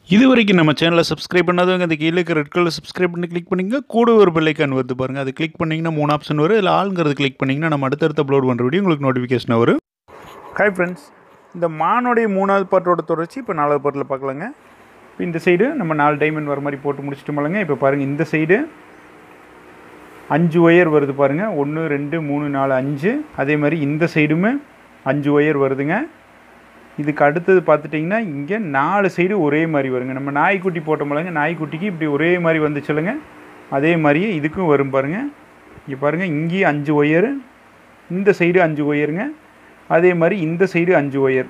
இது வரைக்கும் நம்ம சேனலை சப்ஸ்கிரைப் பண்ணாதவங்க அந்த கீழே இருக்க ரெட் கலர் சப்ஸ்கிரைப் பண்ணி கிளிக் பண்ணிங்க கூட ஒரு பெல்லைக்கான் வருது பாருங்கள் அது கிளிக் பண்ணிங்கன்னா மூணு ஆப்ஷன் வரும் இல்லை ஆளுங்கிறது கிளிக் பண்ணிங்கன்னா நம்ம அடுத்தடுத்து அப்லோட் பண்ணுற வீடியோ உங்களுக்கு நோட்டிஃபிகேஷன் வரும் ஹாய் ஃப்ரெண்ட்ஸ் இந்த மானுடைய மூணாவது பாட்டோட தொடர்ச்சி இப்போ நாலாவது பாட்டில் பார்க்கலாங்க இப்போ இந்த சைடு நம்ம நாலு டைமண்ட் வர மாதிரி போட்டு முடிச்சிட்டோம்லங்க இப்போ பாருங்கள் இந்த சைடு அஞ்சு ஒயர் வருது பாருங்கள் ஒன்று ரெண்டு மூணு நாலு அஞ்சு அதே மாதிரி இந்த சைடுமே அஞ்சு ஒயர் வருதுங்க இதுக்கு அடுத்தது பார்த்துட்டிங்கன்னா இங்கே நாலு சைடு ஒரே மாதிரி வருங்க நம்ம நாய்க்குட்டி போட்டோம்லங்க நாய்க்குட்டிக்கு இப்படி ஒரே மாதிரி வந்துச்சுலங்க அதே மாதிரியே இதுக்கும் வரும் பாருங்கள் இங்கே பாருங்கள் இங்கேயும் அஞ்சு ஒயரு இந்த சைடு அஞ்சு ஒயருங்க அதே மாதிரி இந்த சைடு அஞ்சு ஒயர்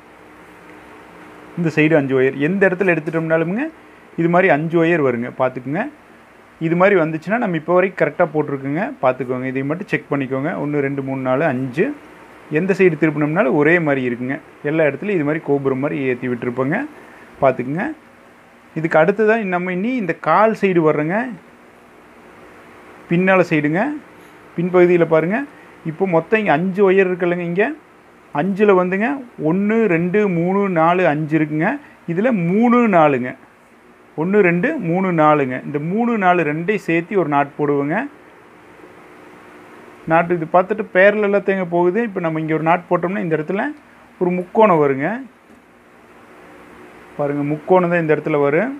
இந்த சைடு அஞ்சு ஒயர் எந்த இடத்துல எடுத்துட்டோம்னாலுமுங்க இது மாதிரி அஞ்சு ஒயர் வருங்க பார்த்துக்குங்க இது மாதிரி வந்துச்சுன்னா நம்ம இப்போ வரைக்கும் கரெக்டாக போட்டிருக்குங்க பார்த்துக்கோங்க இதை மட்டும் செக் பண்ணிக்கோங்க ஒன்று ரெண்டு மூணு நாலு அஞ்சு எந்த சைடு திருப்பினோம்னாலும் ஒரே மாதிரி இருக்குங்க எல்லா இடத்துலையும் இது மாதிரி கோபுரம் மாதிரி ஏற்றி விட்டுருப்போங்க பார்த்துக்குங்க இதுக்கு அடுத்ததான் நம்ம இனி இந்த கால் சைடு வர்றோங்க பின்னால் சைடுங்க பின்பகுதியில் பாருங்கள் இப்போ மொத்தம் இங்கே அஞ்சு ஒயர் இருக்குல்லங்க இங்கே அஞ்சில் வந்துங்க ஒன்று ரெண்டு மூணு நாலு அஞ்சு இருக்குங்க இதில் மூணு நாலுங்க ஒன்று ரெண்டு மூணு நாலுங்க இந்த மூணு நாலு ரெண்டையும் சேர்த்து ஒரு நாட் போடுவோங்க நாட்டு இது பார்த்துட்டு பேரில் எல்லாத்தையும் போகுது இப்போ நம்ம இங்கே ஒரு நாட் போட்டோம்னா இந்த இடத்துல ஒரு முக்கோணம் வருங்க பாருங்கள் முக்கோணம் தான் இந்த இடத்துல வரும்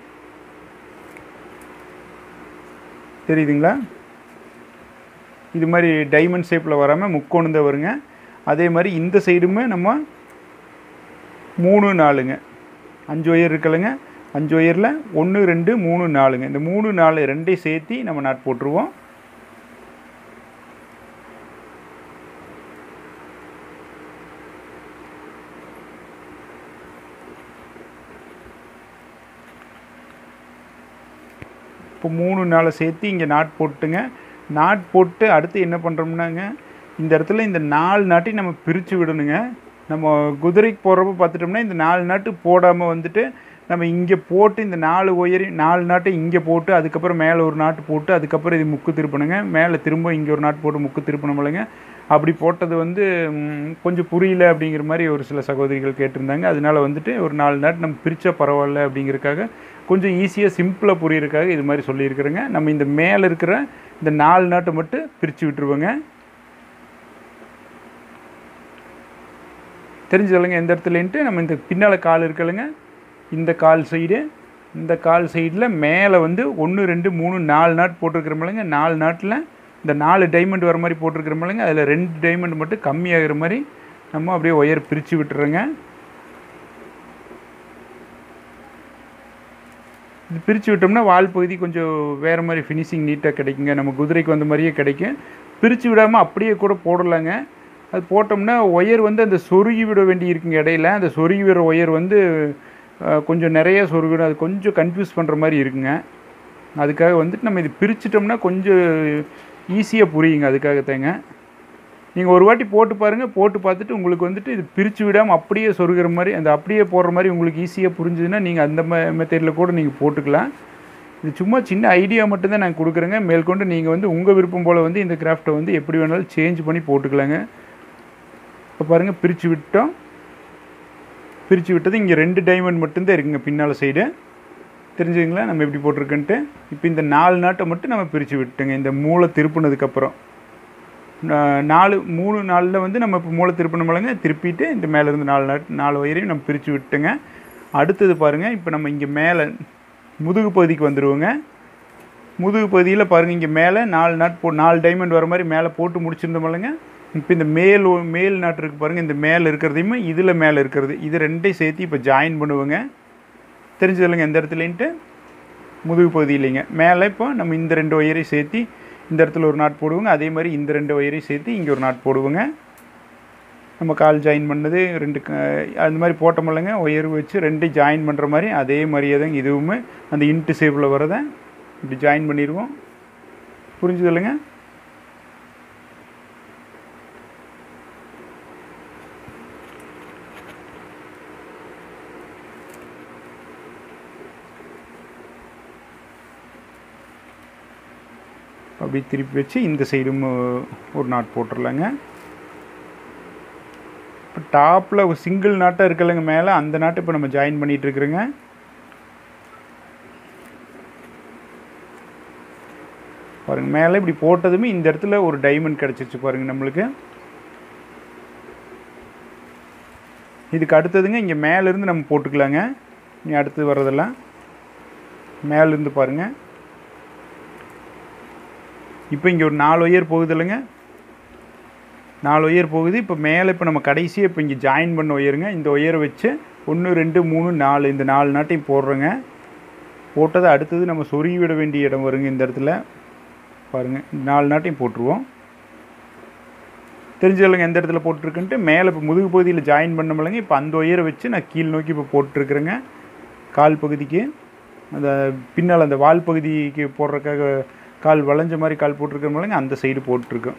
தெரியுதுங்களா இது மாதிரி டைமண்ட் ஷேப்பில் வராமல் முக்கோணம் தான் வருங்க அதே மாதிரி இந்த சைடுமே நம்ம மூணு நாலுங்க அஞ்சு ஒயர் இருக்கலைங்க அஞ்சு ஒயரில் ஒன்று ரெண்டு மூணு நாலுங்க இந்த மூணு நாலு ரெண்டையும் சேர்த்து நம்ம நாட் போட்டுருவோம் இப்போ மூணு நாளை சேர்த்து இங்கே நாட் போட்டுங்க நாட் போட்டு அடுத்து என்ன பண்ணுறோம்னாங்க இந்த இடத்துல இந்த நாலு நாட்டையும் நம்ம பிரித்து விடணுங்க நம்ம குதிரைக்கு போடுறப்ப பார்த்துட்டோம்னா இந்த நாலு நாட்டு போடாமல் வந்துட்டு நம்ம இங்கே போட்டு இந்த நாலு ஒயரி நாலு நாட்டை இங்கே போட்டு அதுக்கப்புறம் மேலே ஒரு நாட்டு போட்டு அதுக்கப்புறம் இது முக்கு திருப்பணுங்க மேலே திரும்ப இங்கே ஒரு நாட்டு போட்டு முக்கு திருப்பணும் இல்லைங்க அப்படி போட்டது வந்து கொஞ்சம் புரியல அப்படிங்கிற மாதிரி ஒரு சில சகோதரிகள் கேட்டிருந்தாங்க அதனால வந்துட்டு ஒரு நாலு நாட்டு நம்ம பிரித்தா பரவாயில்ல அப்படிங்கிறதுக்காக கொஞ்சம் ஈஸியாக சிம்பிளாக புரியறதுக்காக இது மாதிரி சொல்லியிருக்கிறேங்க நம்ம இந்த மேலே இருக்கிற இந்த நாலு நாட்டை மட்டும் பிரித்து விட்டுருவோங்க தெரிஞ்சதில்லைங்க எந்த இடத்துலன்ட்டு நம்ம இந்த பின்னால் கால் இருக்கலைங்க இந்த கால் சைடு இந்த கால் சைடில் மேலே வந்து ஒன்று ரெண்டு மூணு நாலு நாட் போட்டிருக்கிறோமில்லங்க நாலு நாட்டில் இந்த நாலு டைமண்ட் வர மாதிரி போட்டிருக்கிறோமில்லங்க அதில் ரெண்டு டைமண்ட் மட்டும் கம்மியாகிற மாதிரி நம்ம அப்படியே ஒயர் பிரித்து விட்டுறோங்க இது பிரித்து விட்டோம்னா வால் பகுதி கொஞ்சம் வேறு மாதிரி ஃபினிஷிங் நீட்டாக கிடைக்குங்க நம்ம குதிரைக்கு வந்த மாதிரியே கிடைக்கும் பிரித்து விடாமல் அப்படியே கூட போடலாங்க அது போட்டோம்னா ஒயர் வந்து அந்த சொருகி விட வேண்டி இருக்குங்க இடையில அந்த சொருகி விடுற ஒயர் வந்து கொஞ்சம் நிறைய சொருகிடும் அது கொஞ்சம் கன்ஃபியூஸ் பண்ணுற மாதிரி இருக்குங்க அதுக்காக வந்துட்டு நம்ம இது பிரிச்சிட்டோம்னா கொஞ்சம் ஈஸியாக புரியுங்க அதுக்காக தாங்க நீங்கள் ஒரு வாட்டி போட்டு பாருங்கள் போட்டு பார்த்துட்டு உங்களுக்கு வந்துட்டு இது பிரித்து விடாமல் அப்படியே சொருகிற மாதிரி அந்த அப்படியே போடுற மாதிரி உங்களுக்கு ஈஸியாக புரிஞ்சுதுன்னா நீங்கள் அந்த மெத்தடில் கூட நீங்கள் போட்டுக்கலாம் இது சும்மா சின்ன ஐடியா மட்டும்தான் நான் கொடுக்குறேங்க மேற்கொண்டு நீங்கள் வந்து உங்கள் விருப்பம் போல் வந்து இந்த கிராஃப்ட்டை வந்து எப்படி வேணாலும் சேஞ்ச் பண்ணி போட்டுக்கலாங்க இப்போ பாருங்கள் பிரித்து விட்டோம் பிரித்து விட்டது இங்கே ரெண்டு டைமண்ட் மட்டும்தான் இருக்குங்க பின்னால் சைடு தெரிஞ்சுங்களா நம்ம எப்படி போட்டிருக்கன்ட்டு இப்போ இந்த நாலு நாட்டை மட்டும் நம்ம பிரித்து விட்டுங்க இந்த மூளை திருப்பினதுக்கப்புறம் நாலு மூணு நாளில் வந்து நம்ம இப்போ மூளை திருப்பினோம்லங்க திருப்பிட்டு இந்த மேலேருந்து நாலு நாட் நாலு வயரையும் நம்ம பிரித்து விட்டுங்க அடுத்தது பாருங்கள் இப்போ நம்ம இங்கே மேலே முதுகு பகுதிக்கு வந்துடுவோங்க முதுகு பகுதியில் பாருங்கள் இங்கே மேலே நாலு நாட் போ நாலு டைமண்ட் வர மாதிரி மேலே போட்டு முடிச்சிருந்தோம்லங்க இப்போ இந்த மேல் மேல் நாட்டு இருக்குது பாருங்கள் இந்த மேலே இருக்கிறதையுமே இதில் மேலே இருக்கிறது இது ரெண்டையும் சேர்த்து இப்போ ஜாயின் பண்ணுவோங்க தெரிஞ்சதில்லைங்க எந்த இடத்துலன்ட்டு முதுகு பகுதி இல்லைங்க மேலே இப்போ நம்ம இந்த ரெண்டு ஒயரையும் சேர்த்து இந்த இடத்துல ஒரு நாட் போடுவோங்க அதே மாதிரி இந்த ரெண்டு ஒயரையும் சேர்த்து இங்கே ஒரு நாட் போடுவோங்க நம்ம கால் ஜாயின் பண்ணது ரெண்டு அந்த மாதிரி போட்டோமில்லைங்க ஒயர் வச்சு ரெண்டையும் ஜாயின் பண்ணுற மாதிரி அதே மாதிரியே தாங்க இதுவுமே அந்த இன்ட்டு ஷேப்பில் வரதை இப்படி ஜாயின் பண்ணிடுவோம் புரிஞ்சுது இல்லைங்க அப்படி திருப்பி வச்சு இந்த சைடும் ஒரு நாட் போட்டுடலாங்க இப்போ டாப்பில் ஒரு சிங்கிள் நாட்டாக இருக்கலைங்க மேலே அந்த நாட்டை இப்போ நம்ம ஜாயின் பண்ணிகிட்டு இருக்கிறோங்க பாருங்கள் மேலே இப்படி போட்டதுமே இந்த இடத்துல ஒரு டைமண்ட் கிடச்சிருச்சு பாருங்கள் நம்மளுக்கு இதுக்கு அடுத்ததுங்க இங்கே மேலேருந்து நம்ம போட்டுக்கலாங்க இனி அடுத்து வர்றதெல்லாம் மேலேருந்து பாருங்கள் இப்போ இங்கே ஒரு நாலு ஒயர் போகுது இல்லைங்க நாலு ஒயர் போகுது இப்போ மேலே இப்போ நம்ம கடைசியாக இப்போ இங்கே ஜாயின் பண்ண ஒயருங்க இந்த ஒயரை வச்சு ஒன்று ரெண்டு மூணு நாலு இந்த நாலு நாட்டையும் போடுறோங்க போட்டதை அடுத்தது நம்ம சொருகி விட வேண்டிய இடம் வருங்க இந்த இடத்துல பாருங்கள் நாலு நாட்டையும் போட்டுருவோம் தெரிஞ்சதில்லைங்க எந்த இடத்துல போட்டிருக்குன்ட்டு மேலே இப்போ முதுகு பகுதியில் ஜாயின் பண்ணமில்லைங்க இப்போ அந்த ஒயரை வச்சு நான் கீழ் நோக்கி இப்போ போட்டிருக்கிறேங்க கால் பகுதிக்கு அந்த பின்னால் அந்த வால் பகுதிக்கு போடுறதுக்காக கால் வளைஞ்ச மாதிரி கால் போட்டிருக்கிறோம்லங்க அந்த சைடு போட்டிருக்கோம்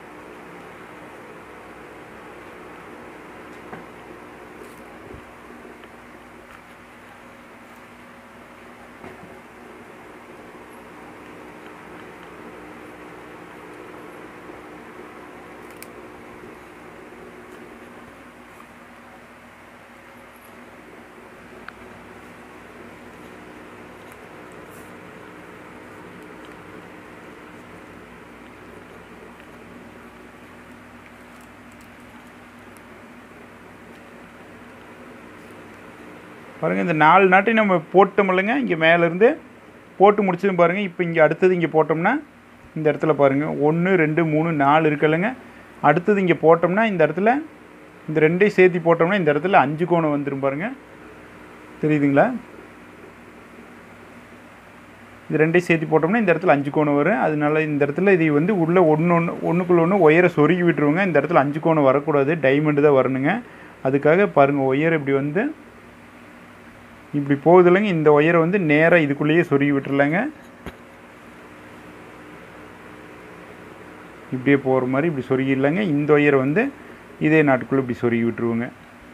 பாருங்கள் இந்த நாலு நாட்டையும் நம்ம போட்டோம் இல்லைங்க இங்கே மேலேருந்து போட்டு முடிச்சதும் பாருங்கள் இப்போ இங்கே அடுத்தது இங்கே போட்டோம்னா இந்த இடத்துல பாருங்கள் ஒன்று ரெண்டு மூணு நாலு இருக்குல்லங்க அடுத்தது இங்கே போட்டோம்னா இந்த இடத்துல இந்த ரெண்டையும் சேர்த்து போட்டோம்னா இந்த இடத்துல அஞ்சு கோணம் வந்துடும் பாருங்கள் தெரியுதுங்களா இது ரெண்டையும் சேர்த்து போட்டோம்னா இந்த இடத்துல அஞ்சு கோணம் வரும் அதனால இந்த இடத்துல இது வந்து உள்ளே ஒன்று ஒன்று ஒன்றுக்குள்ள ஒன்று ஒயரை சொருகி விட்டுருவோங்க இந்த இடத்துல அஞ்சு கோணம் வரக்கூடாது டைமண்டு தான் வரணுங்க அதுக்காக பாருங்கள் ஒயர் இப்படி வந்து இப்படி போகுது இல்லைங்க இந்த ஒயரை வந்து நேராக இதுக்குள்ளேயே சொருகி விட்டுறலாங்க இப்படியே போகிற மாதிரி இப்படி சொருகிடலாங்க இந்த ஒயரை வந்து இதே நாட்டுக்குள்ளே இப்படி சொருகி விட்டுருவோங்க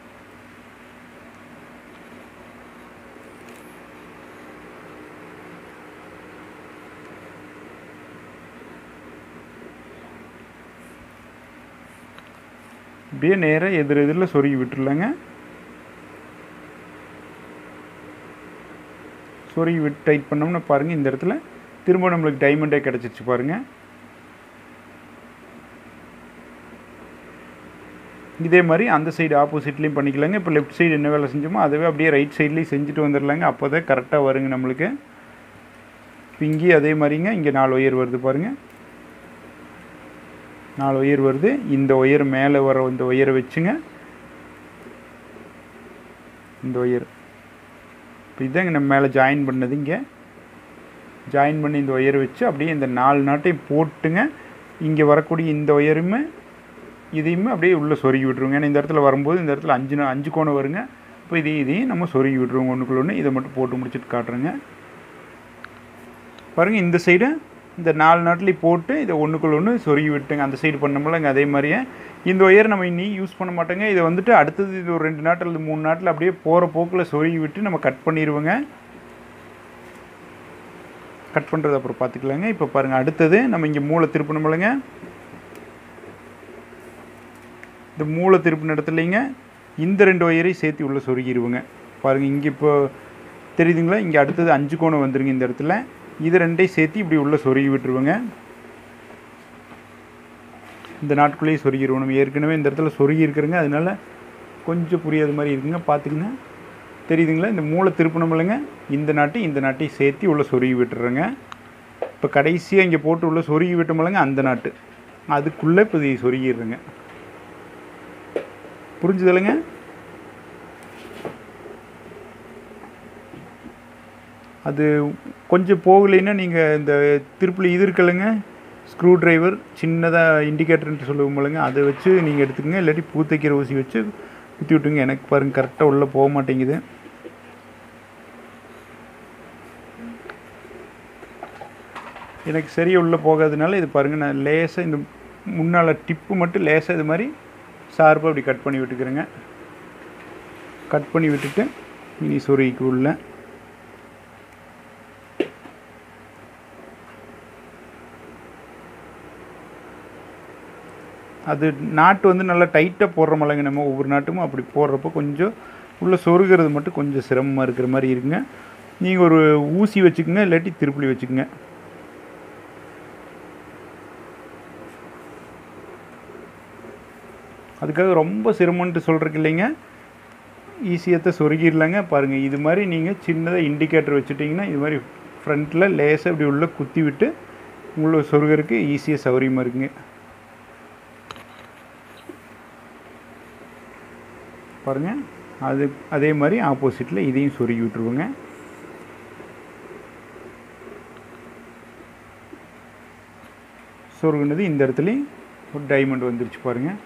இப்படியே நேராக எதிர் எதிரில் சொருகி விட்டுருலாங்க சொருகி விட்டு டைட் பண்ணோம்னா பாருங்கள் இந்த இடத்துல திரும்ப நம்மளுக்கு டைமண்டே கிடச்சிருச்சு பாருங்கள் இதே மாதிரி அந்த சைடு ஆப்போசிட்லேயும் பண்ணிக்கலாங்க இப்போ லெஃப்ட் சைடு என்ன வேலை செஞ்சோமோ அதுவே அப்படியே ரைட் சைட்லேயும் செஞ்சுட்டு வந்துடலாங்க அப்போ தான் கரெக்டாக வருங்க நம்மளுக்கு இப்போ இங்கேயும் அதே மாதிரிங்க இங்கே நாலு ஒயர் வருது பாருங்கள் நாலு ஒயர் வருது இந்த ஒயர் மேலே வர இந்த ஒயரை வச்சுங்க இந்த ஒயர் இப்போ இதாங்க நம்ம மேலே ஜாயின் பண்ணது இங்கே ஜாயின் பண்ணி இந்த ஒயரை வச்சு அப்படியே இந்த நாலு நாட்டையும் போட்டுங்க இங்கே வரக்கூடிய இந்த ஒயருமே இதையுமே அப்படியே உள்ளே சொருகி விட்டுருவோங்க ஏன்னா இந்த இடத்துல வரும்போது இந்த இடத்துல அஞ்சு நா- அஞ்சு கோணம் வருங்க இப்போ இதையும் இதையும் நம்ம சொருகி விட்டுருவோங்க ஒன்றுக்குள்ள ஒன்று இதை மட்டும் போட்டு முடிச்சுட்டு காட்டுறேங்க பாருங்கள் இந்த சைடு இந்த நாலு நாட்லேயும் போட்டு இதை ஒன்றுக்குள்ள ஒன்று சொருகி விட்டுங்க அந்த சைடு பண்ணோம்லங்க அதே மாதிரியே இந்த ஒயர் நம்ம இனி யூஸ் பண்ண மாட்டோங்க இதை வந்துட்டு அடுத்தது இது ஒரு ரெண்டு நாட்டில் அல்லது மூணு நாட்டில் அப்படியே போகிற போக்கில் சொருகி விட்டு நம்ம கட் பண்ணிடுவோங்க கட் பண்ணுறது அப்புறம் பார்த்துக்கலாங்க இப்போ பாருங்கள் அடுத்தது நம்ம இங்கே மூளை திருப்பணுமில்லைங்க இந்த மூளை திருப்பின இடத்துலைங்க இந்த ரெண்டு ஒயரையும் சேர்த்து உள்ளே சொருகிடுவோங்க பாருங்கள் இங்கே இப்போ தெரியுதுங்களா இங்கே அடுத்தது அஞ்சு கோணம் வந்துருங்க இந்த இடத்துல இது ரெண்டையும் சேர்த்து இப்படி உள்ளே சொருகி விட்டுருவோங்க இந்த நாட்குள்ளேயே சொருகிடுவோம் நம்ம ஏற்கனவே இந்த இடத்துல சொருகி இருக்கிறோங்க அதனால கொஞ்சம் புரியாத மாதிரி இருக்குங்க பார்த்துக்குங்க தெரியுதுங்களா இந்த மூளை திருப்பணும் இல்லைங்க இந்த நாட்டு இந்த நாட்டையும் சேர்த்து உள்ளே சொருகி விட்டுறேங்க இப்போ கடைசியாக இங்கே போட்டு உள்ளே சொருகி விட்டோமில்லங்க அந்த நாட்டு அதுக்குள்ளே இப்போ இதை சொருகிடுறேங்க புரிஞ்சுதுல்லைங்க அது கொஞ்சம் போகலைன்னா நீங்கள் இந்த திருப்பில் இது இருக்குல்லங்க ஸ்க்ரூ டிரைவர் சின்னதாக இண்டிகேட்டர்ன்ட்டு சொல்லுவோம்லங்க அதை வச்சு நீங்கள் எடுத்துக்கங்க இல்லாட்டி பூத்தைக்கிற ஊசி வச்சு குத்தி விட்டுங்க எனக்கு பாருங்க கரெக்டாக உள்ளே போக மாட்டேங்குது எனக்கு சரியாக உள்ளே போகாதனால இது பாருங்கள் நான் லேசாக இந்த முன்னால் டிப்பு மட்டும் லேசாக இது மாதிரி ஷார்ப்பாக அப்படி கட் பண்ணி விட்டுக்கிறேங்க கட் பண்ணி விட்டுட்டு இனி சொருகிக்கு உள்ள அது நாட்டு வந்து நல்லா டைட்டாக போடுறோமில்லங்க நம்ம ஒவ்வொரு நாட்டுமும் அப்படி போடுறப்போ கொஞ்சம் உள்ளே சொருகிறது மட்டும் கொஞ்சம் சிரமமாக இருக்கிற மாதிரி இருக்குங்க நீங்கள் ஒரு ஊசி வச்சுக்கோங்க இல்லாட்டி திருப்புளி வச்சுக்கோங்க அதுக்காக ரொம்ப சிரமன்ட்டு சொல்கிறக்கு இல்லைங்க ஈஸியாக சொருகிடலாங்க பாருங்கள் இது மாதிரி நீங்கள் சின்னதாக இண்டிகேட்டர் வச்சுட்டிங்கன்னா இது மாதிரி ஃப்ரண்ட்டில் லேசாக இப்படி உள்ளே குத்தி விட்டு உங்களை சொருகிறதுக்கு ஈஸியாக சௌகரியமாக இருக்குங்க பாருங்கள் அது அதே மாதிரி ஆப்போசிட்டில் இதையும் சொருகி விட்டுருவோங்க சொருகுனது இந்த இடத்துலையும் ஒரு டைமண்ட் வந்துருச்சு பாருங்கள்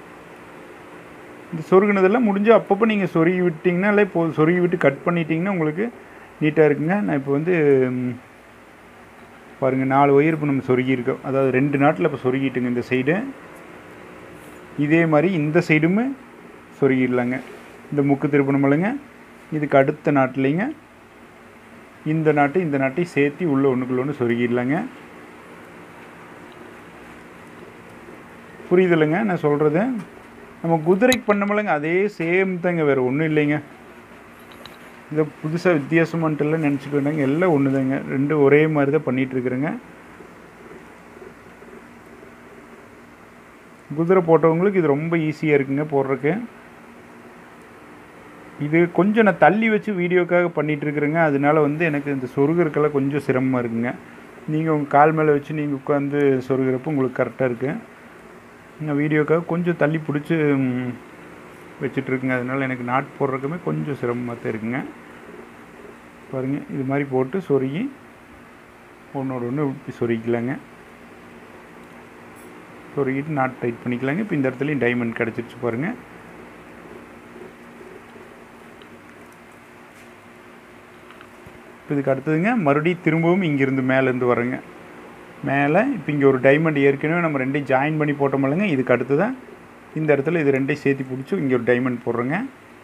இந்த சொருகுனதெல்லாம் முடிஞ்சு அப்பப்போ நீங்கள் சொருகி விட்டிங்கன்னா இல்லை இப்போ சொருகி விட்டு கட் பண்ணிட்டீங்கன்னா உங்களுக்கு நீட்டாக இருக்குங்க நான் இப்போ வந்து ம், பாருங்கள் நாலு ஒயர் இப்போ நம்ம சொருகியிருக்கோம் அதாவது ரெண்டு நாட்டில் இப்போ சொருகிட்டுங்க இந்த சைடு இதே மாதிரி இந்த சைடுமே சொருகிடலாங்க இந்த முக்கு திருப்பணம் இல்லைங்க இதுக்கு அடுத்த நாட்டிலைங்க இந்த நாட்டு இந்த நாட்டையும் சேர்த்து உள்ள ஒன்றுக்குள்ள ஒன்று சொருகிடலாங்க புரியுதில்லைங்க நான் சொல்கிறது நம்ம குதிரைக்கு பண்ணமில்லங்க அதே சேம் தாங்க வேறு ஒன்றும் இல்லைங்க இதை புதுசாக வித்தியாசமான்ட்டுலாம் நினச்சிட்டு வந்தாங்க எல்லாம் ஒன்று தாங்க ரெண்டும் ஒரே மாதிரி தான் பண்ணிகிட்ருக்குறேங்க குதிரை போட்டவங்களுக்கு இது ரொம்ப ஈஸியாக இருக்குங்க போடுறதுக்கு இது கொஞ்சம் நான் தள்ளி வச்சு வீடியோக்காக பண்ணிகிட்டு இருக்கிறேங்க அதனால வந்து எனக்கு இந்த சொருகிறக்கெல்லாம் கொஞ்சம் சிரமமாக இருக்குங்க நீங்கள் உங்கள் கால் மேலே வச்சு நீங்கள் உட்காந்து சொருகிறப்போ உங்களுக்கு கரெக்டாக இருக்குது நான் வீடியோக்காக கொஞ்சம் தள்ளி பிடிச்சி வச்சிட்ருக்குங்க அதனால எனக்கு நாட் போடுறதுக்குமே கொஞ்சம் சிரமமாக தான் இருக்குங்க பாருங்கள் இது மாதிரி போட்டு சொருகி ஒன்றோட ஒன்று இப்படி சொருகிக்கலாங்க சொருகிட்டு நாட் டைட் பண்ணிக்கலாங்க இப்போ இந்த இடத்துலையும் டைமண்ட் கிடச்சிருச்சு பாருங்கள் இப்போ இதுக்கு அடுத்ததுங்க மறுபடியும் திரும்பவும் இங்கேருந்து மேலேருந்து வரேங்க மேலே இப்போ இங்கே ஒரு டைமண்ட் ஏற்கனவே நம்ம ரெண்டையும் ஜாயின் பண்ணி போட்டோமில்லங்க இதுக்கு அடுத்து தான் இந்த இடத்துல இது ரெண்டையும் சேர்த்து பிடிச்சி இங்கே ஒரு டைமண்ட் போடுறோங்க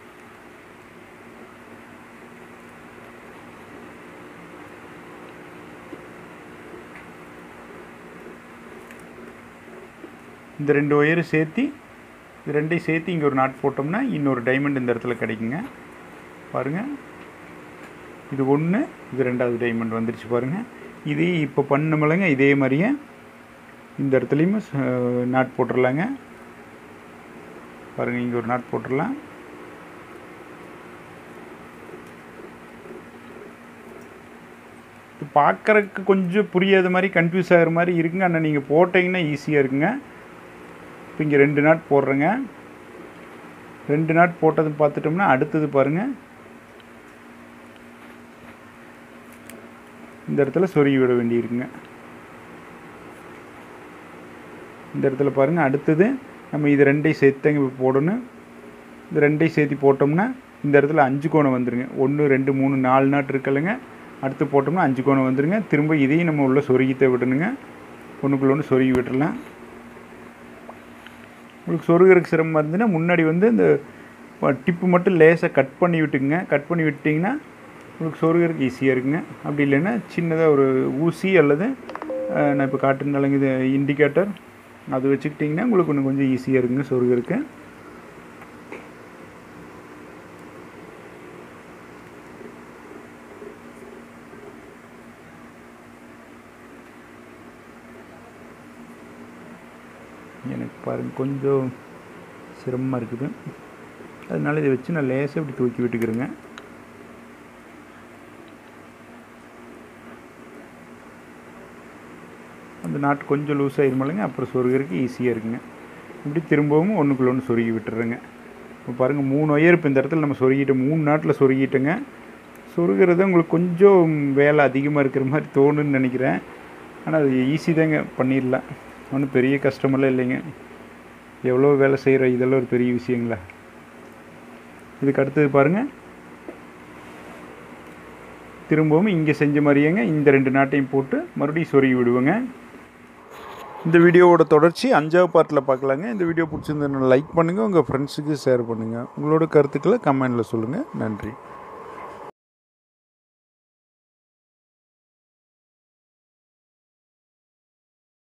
இந்த ரெண்டு ஒயரும் சேர்த்து இது ரெண்டையும் சேர்த்து இங்கே ஒரு நாட் போட்டோம்னா இன்னொரு டைமண்ட் இந்த இடத்துல கிடைக்குங்க பாருங்கள் இது ஒன்று இது ரெண்டாவது டைமண்ட் வந்துருச்சு பாருங்கள் இது இப்போ பண்ணமில்லங்க இதே மாதிரியே இந்த இடத்துலையுமே ச- நாட் போட்டுடலாங்க பாருங்கள் இங்கே ஒரு நாட் போட்டுடலாம் இது பார்க்குறதுக்கு கொஞ்சம் புரியாத மாதிரி கன்ஃபியூஸ் ஆகிற மாதிரி இருக்குங்க ஆனால் நீங்கள் போட்டிங்கன்னா ஈஸியாக இருக்குங்க இப்போ இங்கே ரெண்டு நாட் போடுறேங்க ரெண்டு நாட் போட்டது பார்த்துட்டோம்னா அடுத்தது பாருங்கள் இந்த இடத்துல சொருகி விட வேண்டியிருக்குங்க இந்த இடத்துல பாருங்கள் அடுத்தது நம்ம இது ரெண்டையும் சேர்த்துங்க இப்போ போடணும் இது ரெண்டையும் சேர்த்து போட்டோம்னா இந்த இடத்துல அஞ்சு கோணம் வந்துருங்க ஒன்று ரெண்டு மூணு நாலு நாட்டு இருக்குல்லங்க அடுத்து போட்டோம்னா அஞ்சு கோணம் வந்துருங்க திரும்ப இதையும் நம்ம உள்ள சொருகித்தே விடணுங்க ஒன்றுக்குள்ள ஒன்று சொருகி விட்டுறலாம் உங்களுக்கு சொருகிறதுக்கு சிரமமாக இருந்துன்னா முன்னாடி வந்து இந்த டிப்பு மட்டும் லேசாக கட் பண்ணி விட்டுக்குங்க கட் பண்ணி விட்டிங்கன்னா உங்களுக்கு சொருகிறதுக்கு ஈஸியாக இருக்குங்க அப்படி இல்லைன்னா சின்னதாக ஒரு ஊசி அல்லது அஹ், நான் இப்போ காட்டுனாலங்க இது இண்டிகேட்டர் அது வச்சுக்கிட்டிங்கன்னா உங்களுக்கு இன்னும் கொஞ்சம் ஈஸியாக இருக்குங்க சொருகிறதுக்கு எனக்கு பாருங்க கொஞ்சம் சிரமமாக இருக்குது அதனால இதை வச்சு நான் லேசாக இப்படி தூக்கி விட்டுக்கிறேங்க அந்த நாட்டு கொஞ்சம் லூஸ் ஆயிருமில்லைங்க அப்புறம் சொருகிறதுக்கு ஈஸியாக இருக்குங்க இப்படி திரும்பவும் ஒன்றுக்குள்ள ஒன்று சொருகி விட்டுறேங்க இப்போ பாருங்கள் மூணு ஒயர் இப்போ இந்த இடத்துல நம்ம சொருகிட்டோம் மூணு நாட்டில் சொருகிட்டோங்க சொருகிறது உங்களுக்கு கொஞ்சம் வேலை அதிகமாக இருக்கிற மாதிரி தோணுன்னு நினைக்கிறேன் ஆனால் அது ஈஸி தாங்க பண்ணிடலாம் ஒன்றும் பெரிய கஷ்டமெல்லாம் இல்லைங்க எவ்வளோ வேலை செய்கிற இதெல்லாம் ஒரு பெரிய விஷயங்களா இதுக்கு அடுத்தது பாருங்கள் திரும்பவும் இங்கே செஞ்ச மாதிரியேங்க இந்த ரெண்டு நாட்டையும் போட்டு மறுபடியும் சொருகி விடுவேங்க இந்த வீடியோவோட தொடர்ச்சி அஞ்சாவது பார்ட்டில் பார்க்கலாங்க இந்த வீடியோ பிடிச்சிருந்ததுன்னா லைக் பண்ணுங்கள் உங்கள் ஃப்ரெண்ட்ஸுக்கு ஷேர் பண்ணுங்கள் உங்களோட கருத்துக்களை கமெண்டில் சொல்லுங்கள் நன்றி